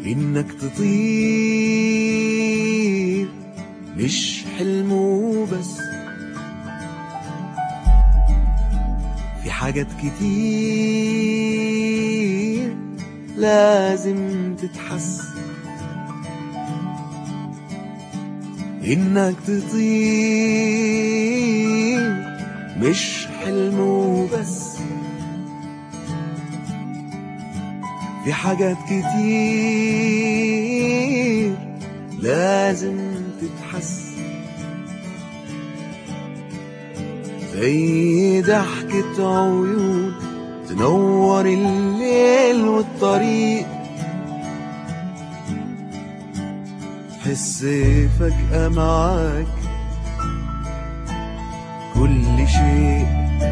إنك تطير مش حلم وبس في حاجات كتير لازم تتحس إنك تطير مش حلم وبس في حاجات كتير لازم تتحس زي ضحكة عيون تنور الليل والطريق حس فجأة معاك كل شيء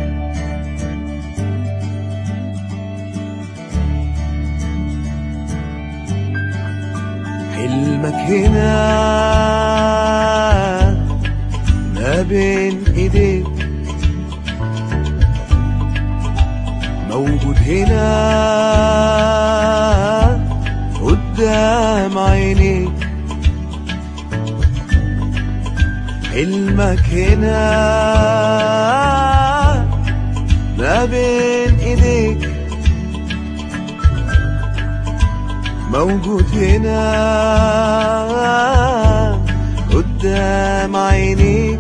حلمك هنا ما بين ايديك موجود هنا قدام عينيك حلمك هنا ما بين ايديك موجود هنا قدام عينيك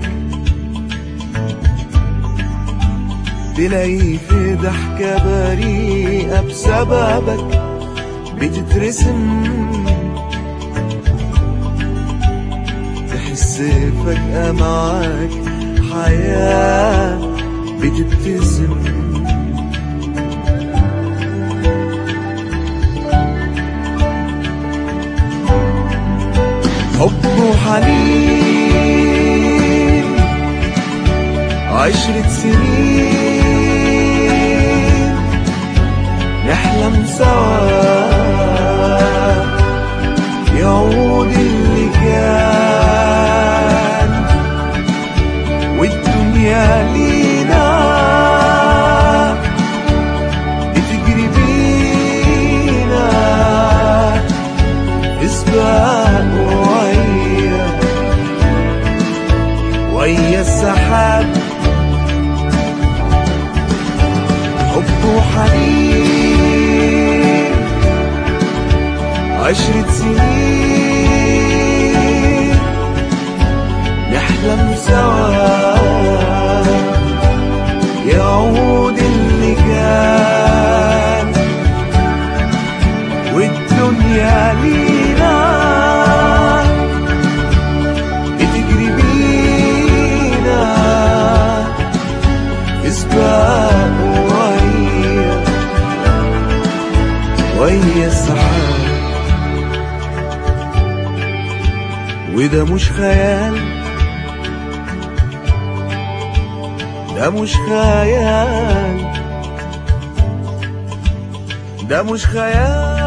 تلاقي في ضحكة بريئة بسببك بتترسم تحس فجأة معاك حياة بتبتسم حب وحنين عشرة سنين نحلم سوا يعود اللي كان والدنيا لينا بتجري بينا اسباب ويا ويا السحاب حب وحنين عشرة سنين نحلم سوا يعود اللي كان والدنيا لينا بتجري بينا في سباق ويا ويا السحاب وده مش خيال ده مش خيال ده مش خيال